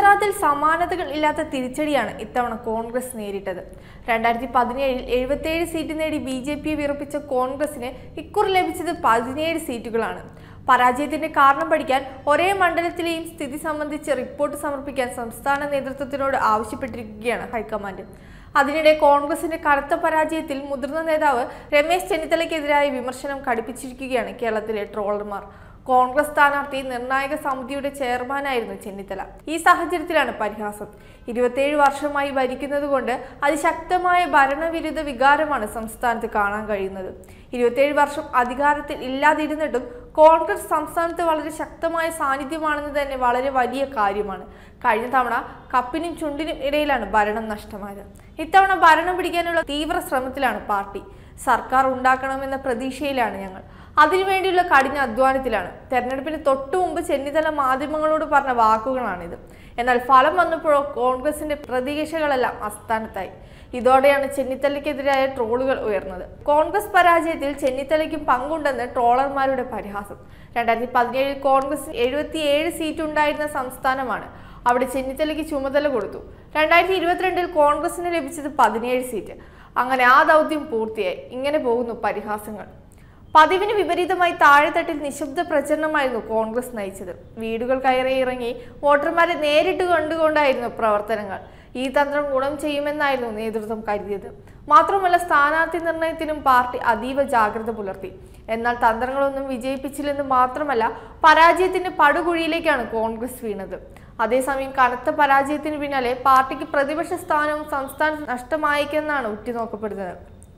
ഗുജറാത്തിൽ സമാനതകൾ ഇല്ലാത്ത തിരിച്ചടിയാണ് ഇത്തവണ കോൺഗ്രസ് നേരിട്ടത് രണ്ടായിരത്തി പതിനേഴിൽ എഴുപത്തിയേഴ് സീറ്റ് നേടി ബി ജെ പിയെ വിറപ്പിച്ച കോൺഗ്രസിന് ഇക്കുറി ലഭിച്ചത് പതിനേഴ് സീറ്റുകളാണ് പരാജയത്തിന്റെ കാരണം പഠിക്കാൻ ഒരേ മണ്ഡലത്തിലെയും സ്ഥിതി സംബന്ധിച്ച് റിപ്പോർട്ട് സമർപ്പിക്കാൻ സംസ്ഥാന നേതൃത്വത്തിനോട് ആവശ്യപ്പെട്ടിരിക്കുകയാണ് ഹൈക്കമാൻഡ് അതിനിടെ കോൺഗ്രസിന്റെ കനത്ത പരാജയത്തിൽ മുതിർന്ന നേതാവ് രമേശ് ചെന്നിത്തലയ്ക്കെതിരായ വിമർശനം കടുപ്പിച്ചിരിക്കുകയാണ് കേരളത്തിലെ ട്രോളർമാർ കോൺഗ്രസ് സ്ഥാനാർത്ഥി നിർണായക സമിതിയുടെ ചെയർമാനായിരുന്നു ചെന്നിത്തല ഈ സാഹചര്യത്തിലാണ് പരിഹാസം ഇരുപത്തിയേഴ് വർഷമായി ഭരിക്കുന്നത് കൊണ്ട് അതിശക്തമായ ഭരണവിരുദ്ധ വികാരമാണ് സംസ്ഥാനത്ത് കാണാൻ കഴിയുന്നത് ഇരുപത്തിയേഴ് വർഷം അധികാരത്തിൽ ഇല്ലാതിരുന്നിട്ടും കോൺഗ്രസ് സംസ്ഥാനത്ത് വളരെ ശക്തമായ സാന്നിധ്യമാണെന്ന് തന്നെ വളരെ വലിയ കാര്യമാണ് കഴിഞ്ഞ തവണ കപ്പിനും ചുണ്ടിനും ഇടയിലാണ് ഭരണം നഷ്ടമായത് ഇത്തവണ ഭരണം പിടിക്കാനുള്ള തീവ്ര ശ്രമത്തിലാണ് പാർട്ടി സർക്കാർ ഉണ്ടാക്കണമെന്ന പ്രതീക്ഷയിലാണ് ഞങ്ങൾ അതിനുവേണ്ടിയുള്ള കഠിന അധ്വാനത്തിലാണ് തെരഞ്ഞെടുപ്പിന് തൊട്ടു മുമ്പ് ചെന്നിത്തല മാധ്യമങ്ങളോട് പറഞ്ഞ വാക്കുകളാണിത് എന്നാൽ ഫലം വന്നപ്പോഴോ കോൺഗ്രസിന്റെ പ്രതീക്ഷകളെല്ലാം അസ്ഥാനത്തായി ഇതോടെയാണ് ചെന്നിത്തലയ്ക്കെതിരായ ട്രോളുകൾ ഉയർന്നത് കോൺഗ്രസ് പരാജയത്തിൽ ചെന്നിത്തലയ്ക്കും പങ്കുണ്ടെന്ന് ട്രോളർമാരുടെ പരിഹാസം രണ്ടായിരത്തി പതിനേഴിൽ കോൺഗ്രസ് എഴുപത്തിയേഴ് സീറ്റ് ഉണ്ടായിരുന്ന സംസ്ഥാനമാണ് അവിടെ ചെന്നിത്തലയ്ക്ക് ചുമതല കൊടുത്തു രണ്ടായിരത്തി ഇരുപത്തിരണ്ടിൽ കോൺഗ്രസിന് ലഭിച്ചത് പതിനേഴ് സീറ്റ് അങ്ങനെ ആ ദൗത്യം പൂർത്തിയായി ഇങ്ങനെ പോകുന്നു പരിഹാസങ്ങൾ പതിവിന് വിപരീതമായി താഴെത്തട്ടിൽ നിശബ്ദ പ്രചരണമായിരുന്നു കോൺഗ്രസ് നയിച്ചത് വീടുകൾ കയറി ഇറങ്ങി വോട്ടർമാരെ നേരിട്ട് കണ്ടുകൊണ്ടായിരുന്നു പ്രവർത്തനങ്ങൾ ഈ തന്ത്രം ഗുണം ചെയ്യുമെന്നായിരുന്നു നേതൃത്വം കരുതിയത് മാത്രമല്ല സ്ഥാനാർത്ഥി നിർണയത്തിനും പാർട്ടി അതീവ ജാഗ്രത പുലർത്തി എന്നാൽ തന്ത്രങ്ങളൊന്നും വിജയിപ്പിച്ചില്ലെന്ന് മാത്രമല്ല പരാജയത്തിന്റെ പടുകുഴിയിലേക്കാണ് കോൺഗ്രസ് വീണത് അതേസമയം കനത്ത പരാജയത്തിന് പിന്നാലെ പാർട്ടിക്ക് പ്രതിപക്ഷ സ്ഥാനവും സംസ്ഥാനത്ത് നഷ്ടമായേക്കെന്നാണ് ഉറ്റുനോക്കപ്പെടുന്നത്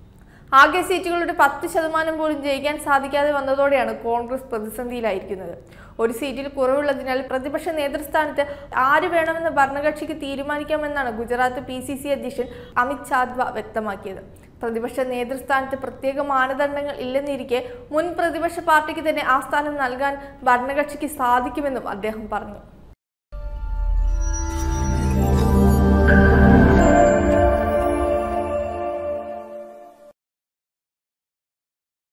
ആകെ സീറ്റുകളുടെ പത്ത് ശതമാനം പോലും ജയിക്കാൻ സാധിക്കാതെ വന്നതോടെയാണ് കോൺഗ്രസ് പ്രതിസന്ധിയിലായിരിക്കുന്നത് ഒരു സീറ്റിൽ കുറവുള്ളതിനാൽ പ്രതിപക്ഷ നേതൃസ്ഥാനത്ത് ആര് വേണമെന്ന് ഭരണകക്ഷിക്ക് തീരുമാനിക്കാമെന്നാണ് ഗുജറാത്ത് പി സി സി അധ്യക്ഷൻ അമിത് ചാദ്വ വ്യക്തമാക്കിയത് പ്രതിപക്ഷ നേതൃസ്ഥാനത്ത് പ്രത്യേക മാനദണ്ഡങ്ങൾ ഇല്ലെന്നിരിക്കെ മുൻ പ്രതിപക്ഷ പാർട്ടിക്ക് തന്നെ ആ സ്ഥാനം നൽകാൻ ഭരണകക്ഷിക്ക് സാധിക്കുമെന്നും അദ്ദേഹം പറഞ്ഞു